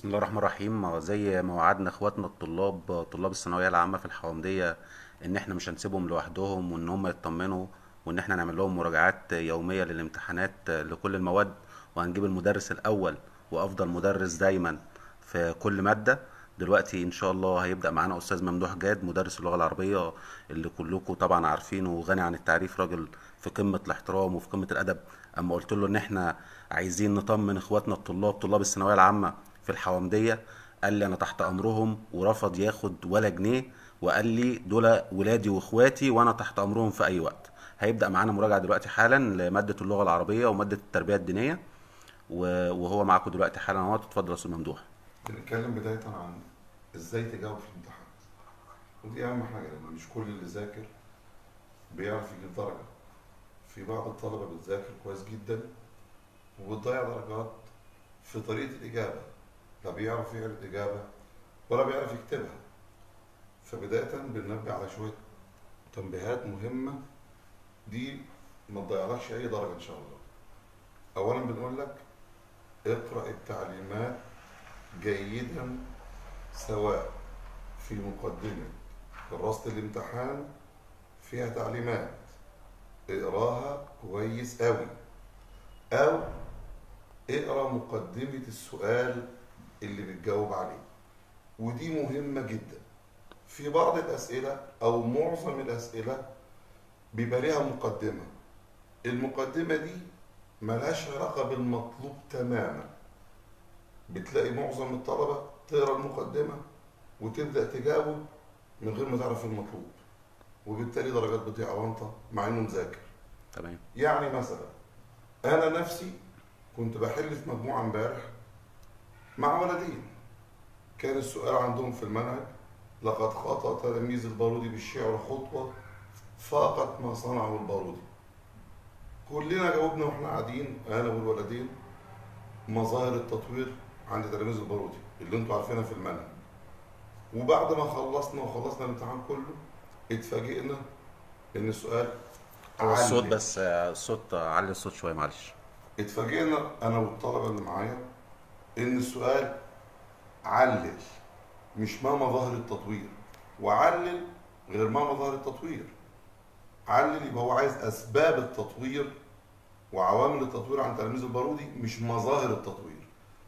بسم الله الرحمن الرحيم زي ما وعدنا اخواتنا الطلاب طلاب الثانويه العامه في الحومديه ان احنا مش هنسيبهم لوحدهم وان هم يطمنوا وان احنا نعمل لهم مراجعات يوميه للامتحانات لكل المواد وهنجيب المدرس الاول وافضل مدرس دايما في كل ماده دلوقتي ان شاء الله هيبدا معانا استاذ ممدوح جاد مدرس اللغه العربيه اللي كلكم طبعا عارفينه وغني عن التعريف راجل في قمه الاحترام وفي قمه الادب اما قلت له ان احنا عايزين نطمن اخواتنا الطلاب طلاب الثانويه العامه في الحومديه قال لي انا تحت امرهم ورفض ياخد ولا جنيه وقال لي دول ولادي واخواتي وانا تحت امرهم في اي وقت هيبدا معانا مراجعه دلوقتي حالا لماده اللغه العربيه وماده التربيه الدينيه و- وهو معاكم دلوقتي حالا اهو اتفضل يا استاذ ممدوح بنتكلم بداية عن ازاي تجاوب في الامتحان ودي اهم حاجة لان مش كل اللي ذاكر بيعرف يجيب درجة في بعض الطلبة بتذاكر كويس جدا وبتضيع درجات في طريقة الإجابة لا بيعرف يعرف الإجابة ولا بيعرف يكتبها فبداية بننبه على شوية تنبيهات مهمة دي ما تضيعلكش أي درجة إن شاء الله أولا بنقول لك اقرأ التعليمات جيدا سواء في مقدمة كراسة الامتحان فيها تعليمات اقراها كويس قوي او اقرا مقدمة السؤال اللي بتجاوب عليه ودي مهمة جدا في بعض الأسئلة أو معظم الأسئلة بيبقى ليها مقدمة المقدمة دي ملهاش علاقة بالمطلوب تماما بتلاقي معظم الطلبة تقرا المقدمة وتبدأ تجاوب من غير ما تعرف المطلوب وبالتالي درجات بتضيع وانطة مع انه مذاكر تمام يعني مثلا انا نفسي كنت بحل في مجموعة امبارح مع ولدين كان السؤال عندهم في المنهج لقد خطأ تلاميذ البارودي بالشعر خطوة فاقت ما صنعه البارودي كلنا جاوبنا واحنا قاعدين انا والولدين مظاهر التطوير عند تلاميذ البارودي اللي انتوا عارفينها في المنهج وبعد ما خلصنا وخلصنا الامتحان كله اتفاجئنا ان السؤال هو الصوت علل. بس آه، الصوت آه، علي الصوت شويه معلش اتفاجئنا انا والطلبه اللي معايا ان السؤال علل مش ما مظاهر التطوير وعلل غير ما مظاهر التطوير علل يبقى هو عايز اسباب التطوير وعوامل التطوير عن تلاميذ البارودي مش مظاهر التطوير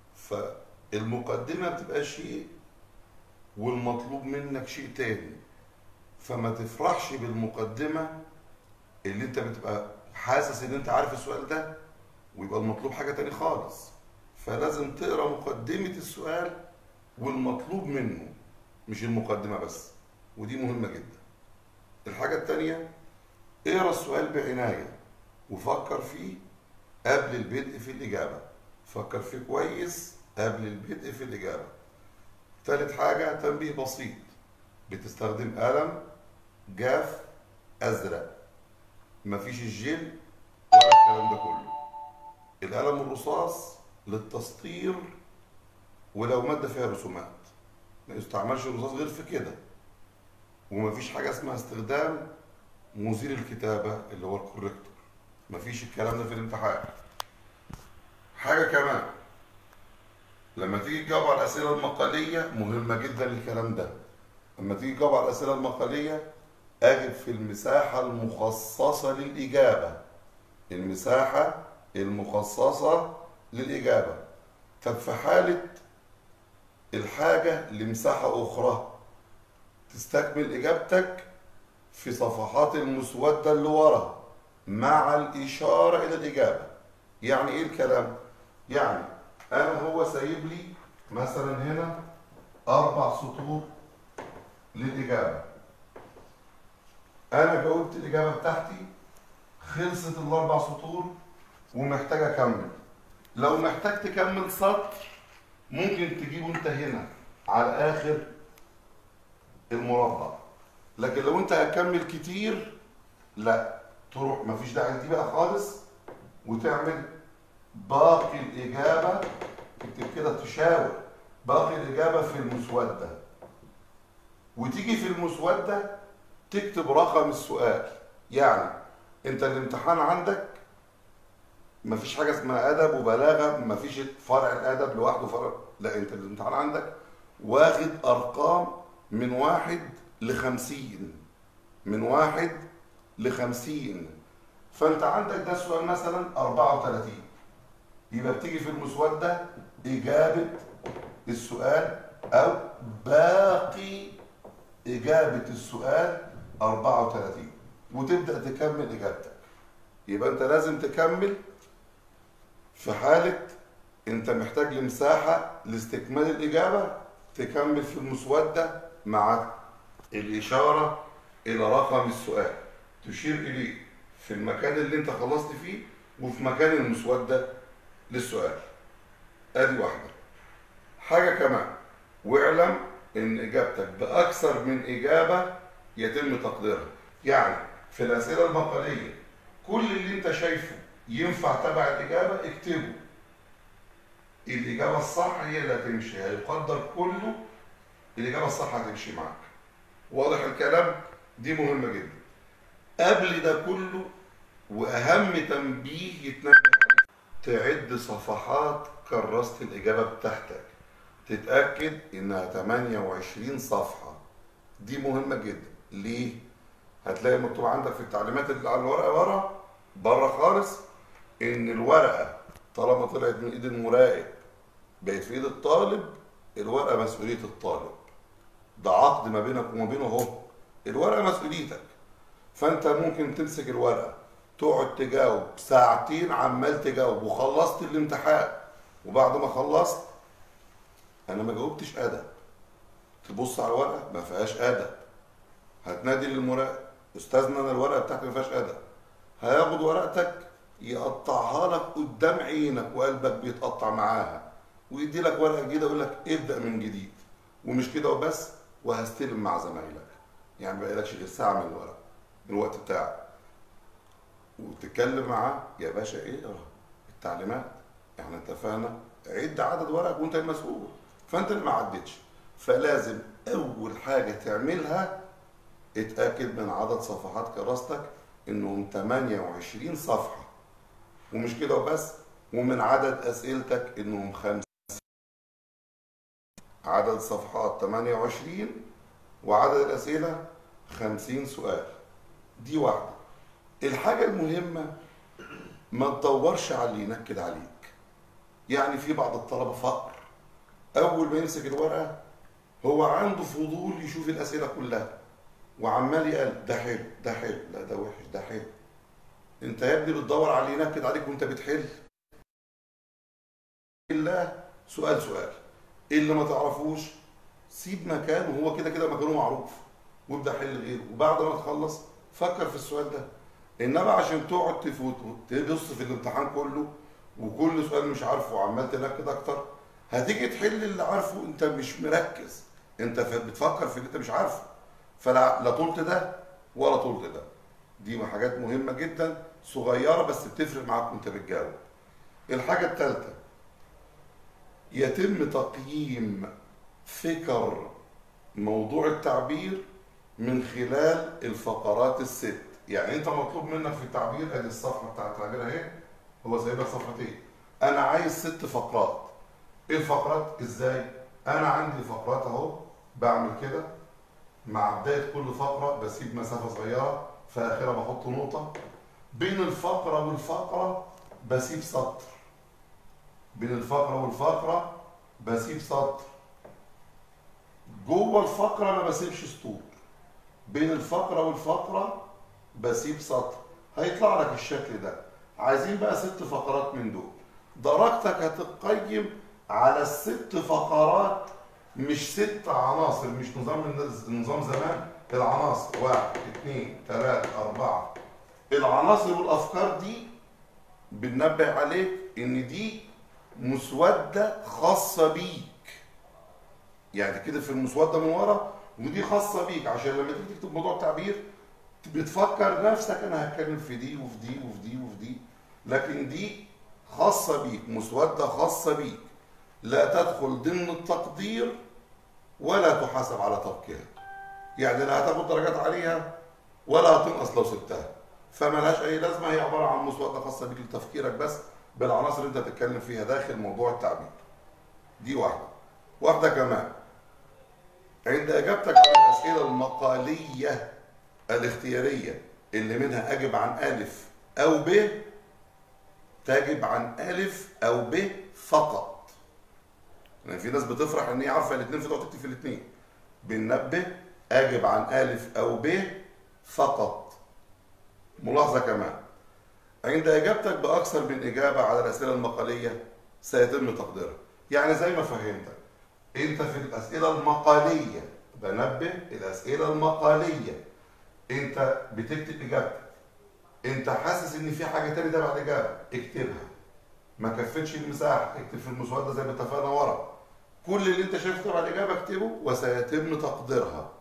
فالمقدمه بتبقى شيء والمطلوب منك شيء تاني فما تفرحش بالمقدمه اللي انت بتبقى حاسس ان انت عارف السؤال ده ويبقى المطلوب حاجه تاني خالص فلازم تقرا مقدمه السؤال والمطلوب منه مش المقدمه بس ودي مهمه جدا الحاجه التانيه اقرا السؤال بعنايه وفكر فيه قبل البدء في الاجابه فكر فيه كويس قبل البدء في الاجابه ثالث حاجه تنبيه بسيط بتستخدم قلم جاف ازرق مفيش الجل ولا الكلام ده كله القلم الرصاص للتسطير ولو ماده فيها رسومات ما يستعملش الرصاص غير في كده ومفيش حاجه اسمها استخدام مزيل الكتابه اللي هو الكوريكتور مفيش الكلام ده في الامتحان حاجه كمان لما تيجي تجاوب على الاسئله المقاليه مهمه جدا الكلام ده لما تيجي تجاوب على الاسئله المقاليه اجب في المساحه المخصصه للاجابه المساحه المخصصه للاجابه طب في حاله الحاجه لمساحه اخرى تستكمل اجابتك في صفحات المسوده اللي ورا مع الاشاره الى الاجابه يعني ايه الكلام يعني انا هو سايب لي مثلا هنا اربع سطور للاجابه انا جاوبت الاجابه بتاعتي خلصت الاربع سطور ومحتاج اكمل لو محتاج تكمل سطر ممكن تجيبه انت هنا على اخر المربع لكن لو انت هتكمل كتير لا تروح مفيش داعي دي بقى خالص وتعمل باقي الاجابه تكتب كده تشاور باقي الاجابه في المسوده وتيجي في المسوده تكتب رقم السؤال يعني انت الامتحان عندك مفيش حاجه اسمها ادب وبلاغه مفيش فرع الادب لوحده فرع لا انت الامتحان عندك واخد ارقام من واحد لخمسين من واحد لخمسين فانت عندك ده سؤال مثلا 34 يبقى بتيجي في المسوده اجابه السؤال او باقي اجابه السؤال 34 وتبدا تكمل اجابتك يبقى انت لازم تكمل في حاله انت محتاج لمساحه لاستكمال الاجابه تكمل في المسوده مع الاشاره الى رقم السؤال تشير اليه في المكان اللي انت خلصت فيه وفي مكان المسوده للسؤال ادي واحده حاجه كمان واعلم ان اجابتك باكثر من اجابه يتم تقديرها يعني في الاسئله المقاليه كل اللي انت شايفه ينفع تبع الاجابه اكتبه الاجابه الصح هي اللي هتمشي هيقدر كله الاجابه الصح هتمشي معاك واضح الكلام دي مهمه جدا قبل ده كله واهم تنبيه يتنبه عليه تعد صفحات كراسه الاجابه بتاعتك تتاكد انها 28 صفحه دي مهمه جدا ليه هتلاقي مكتوب عندك في التعليمات اللي على الورقه ورا بره خالص ان الورقه طالما طلعت من ايد المراقب بقت في ايد الطالب الورقه مسؤوليه الطالب ده عقد ما بينك وما بينه اهو الورقه مسؤوليتك فانت ممكن تمسك الورقه تقعد تجاوب ساعتين عمال تجاوب وخلصت الامتحان وبعد ما خلصت انا ما جاوبتش ادب تبص على الورقه ما فيهاش ادب هتنادي للمراقب استاذنا انا الورقه بتاعتي ما فيهاش ادب هياخد ورقتك يقطعها لك قدام عينك وقلبك بيتقطع معاها ويدي لك ورقه جديده يقول لك ابدا من جديد ومش كده وبس وهستلم مع زمايلك يعني ما بقالكش غير ساعه من الورق من الوقت بتاعك وتتكلم معاه يا باشا اقرا التعليمات احنا اتفقنا عد عدد ورقك وانت المسؤول فانت اللي ما عدتش فلازم اول حاجه تعملها اتاكد من عدد صفحات كراستك انهم 28 صفحه ومش كده وبس ومن عدد اسئلتك انهم 50 عدد صفحات 28 وعدد الاسئله 50 سؤال دي واحده الحاجه المهمه ما تدورش على اللي ينكد عليك يعني في بعض الطلبه فقر اول ما يمسك الورقه هو عنده فضول يشوف الاسئله كلها وعمال يقال ده حلو ده حلو لا ده وحش ده حلو انت يا ابني بتدور على اللي ينكد عليك وانت بتحل الا سؤال سؤال اللي ما تعرفوش سيب مكانه هو كده كده مكانه معروف وابدا حل غيره وبعد ما تخلص فكر في السؤال ده انما عشان تقعد تفوت تبص في الامتحان كله وكل سؤال مش عارفه وعمال تنكد اكتر هتيجي تحل اللي عارفه انت مش مركز انت بتفكر في اللي انت مش عارفه فلا لا طولت ده ولا طولت ده دي حاجات مهمه جدا صغيره بس بتفرق معاك وانت بتجاوب الحاجه الثالثه يتم تقييم فكر موضوع التعبير من خلال الفقرات الست يعني انت مطلوب منك في التعبير ادي الصفحه بتاعت التعبير اهي هو سايب لك صفحتين انا عايز ست فقرات ايه الفقرات ازاي انا عندي فقرات اهو بعمل كده مع بدايه كل فقره بسيب مسافه صغيره في اخرها بحط نقطه بين الفقره والفقره بسيب سطر بين الفقره والفقره بسيب سطر جوه الفقره ما بسيبش سطور بين الفقره والفقره بسيب سطر هيطلع لك الشكل ده عايزين بقى ست فقرات من دول درجتك هتقيم على الست فقرات مش ست عناصر مش نظام نظام زمان العناصر واحد اثنين ثلاثة أربعة العناصر والأفكار دي بننبه عليك إن دي مسودة خاصة بيك يعني كده في المسودة من ورا ودي خاصة بيك عشان لما تيجي تكتب موضوع التعبير بتفكر نفسك أنا هتكلم في دي وفي دي وفي دي وفي دي لكن دي خاصة بيك مسودة خاصة بيك لا تدخل ضمن التقدير ولا تحاسب على تركها يعني لا هتاخد درجات عليها ولا هتنقص لو سبتها فملهاش اي لازمه هي عباره عن مسوده خاصه بيك لتفكيرك بس بالعناصر اللي انت بتتكلم فيها داخل موضوع التعبير دي واحده واحده كمان عند اجابتك على الاسئله المقاليه الاختياريه اللي منها اجب عن الف او ب تجب عن الف او ب فقط يعني في ناس بتفرح ان هي عارفه الاثنين فتقعد تكتب في الاثنين بننبه اجب عن الف او ب فقط ملاحظه كمان عند اجابتك باكثر من اجابه على الاسئله المقاليه سيتم تقديرها يعني زي ما فهمتك انت في الاسئله المقاليه بنبه الاسئله المقاليه انت بتكتب اجابتك انت حاسس ان في حاجه تاني تبع الاجابه اكتبها ما كفتش المساحه اكتب في المسوده زي ما اتفقنا ورا كل اللي انت شايفه تبع الاجابه اكتبه وسيتم تقديرها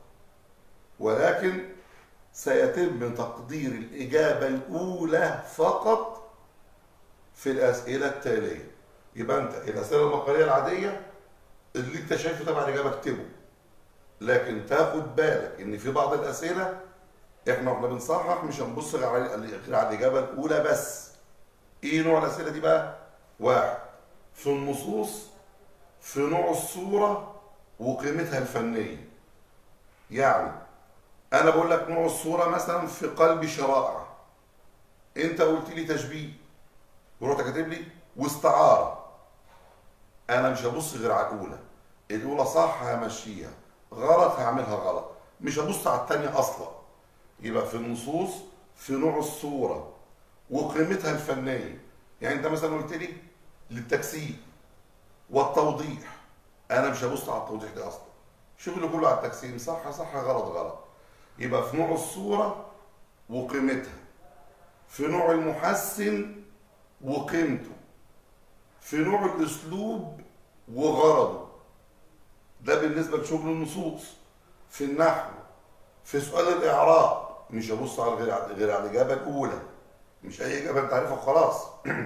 ولكن سيتم تقدير الاجابه الاولى فقط في الاسئله التاليه يبقى انت الاسئله المقاليه العاديه اللي انت شايفه تبع الاجابه اكتبه لكن تاخد بالك ان في بعض الاسئله احنا واحنا بنصحح مش هنبص غير على غير على الاجابه الاولى بس ايه نوع الاسئله دي بقى واحد في النصوص في نوع الصوره وقيمتها الفنيه يعني انا بقول لك نوع الصوره مثلا في قلب شرائع انت قلت لي تشبيه ورحت كاتب لي واستعاره انا مش هبص غير على الاولى الاولى صح همشيها غلط هعملها غلط مش هبص على الثانيه اصلا يبقى في النصوص في نوع الصوره وقيمتها الفنيه يعني انت مثلا قلت لي للتجسيد والتوضيح انا مش هبص على التوضيح ده اصلا شغلي كله على التجسيم صح صح غلط غلط يبقى في نوع الصوره وقيمتها في نوع المحسن وقيمته في نوع الاسلوب وغرضه ده بالنسبه لشغل النصوص في النحو في سؤال الاعراب مش هبص على غير غير على الاجابه الاولى مش اي اجابه انت عارفها وخلاص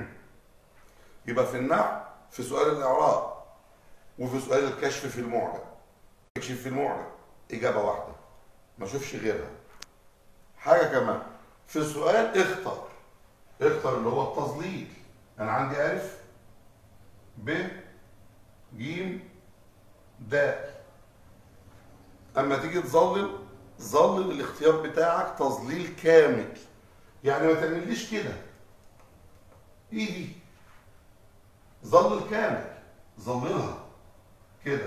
يبقى في النحو في سؤال الاعراب وفي سؤال الكشف في المعجم اكشف في المعجم اجابه واحده ما اشوفش غيرها حاجه كمان في السؤال اختر اختر اللي هو التظليل انا عندي الف ب ج د اما تيجي تظلل ظلل الاختيار بتاعك تظليل كامل يعني ما تعمليش كده ايدي ظلل كامل ظللها كده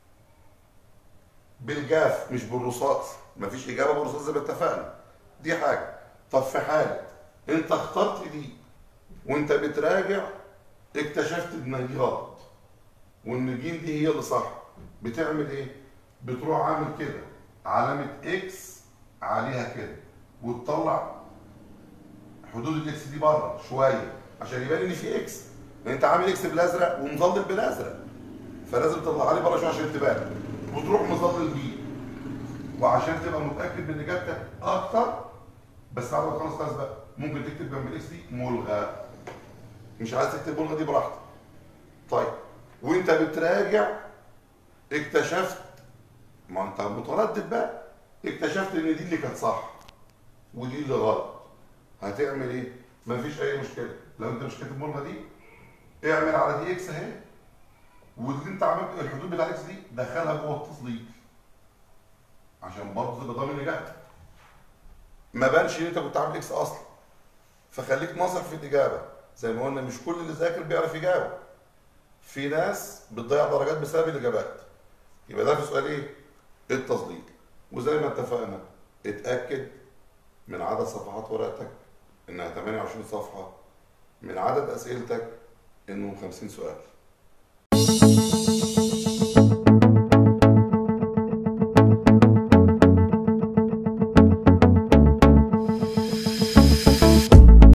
بالجاف مش بالرصاص مفيش اجابه بالرصاص زي ما اتفقنا دي حاجه طب في حاله انت اخترت دي وانت بتراجع اكتشفت ان دي غلط وان الجيم دي هي اللي صح بتعمل ايه بتروح عامل كده علامه اكس عليها كده وتطلع حدود الاكس دي بره شويه عشان يبان ان في اكس لان انت عامل اكس بالازرق ومظلل بالازرق فلازم تطلع لي بره شويه عشان تبان وتروح مظلل بيه وعشان تبقى متاكد من اجابتك اكتر بس بعد ما تخلص خلاص بقى ممكن تكتب جنب الاكس دي ملغى مش عايز تكتب ملغى دي براحتك طيب وانت بتراجع اكتشفت ما انت متردد بقى اكتشفت ان دي اللي كانت صح ودي اللي غلط هتعمل ايه مفيش اي مشكله لو انت مش كاتب ملغى دي اعمل على دي اكس اهي واللي انت عملت الحدود بتاع الاكس دي دخلها جوه التظليل عشان برضه تبقى ضامن اجابتك ما بانش ان انت كنت عامل اكس اصلا فخليك ناصح في الاجابه زي ما قلنا مش كل اللي ذاكر بيعرف يجاوب في ناس بتضيع درجات بسبب الاجابات يبقى ده في سؤال ايه التظليل وزي ما اتفقنا اتاكد من عدد صفحات ورقتك انها 28 صفحه من عدد اسئلتك انهم 50 سؤال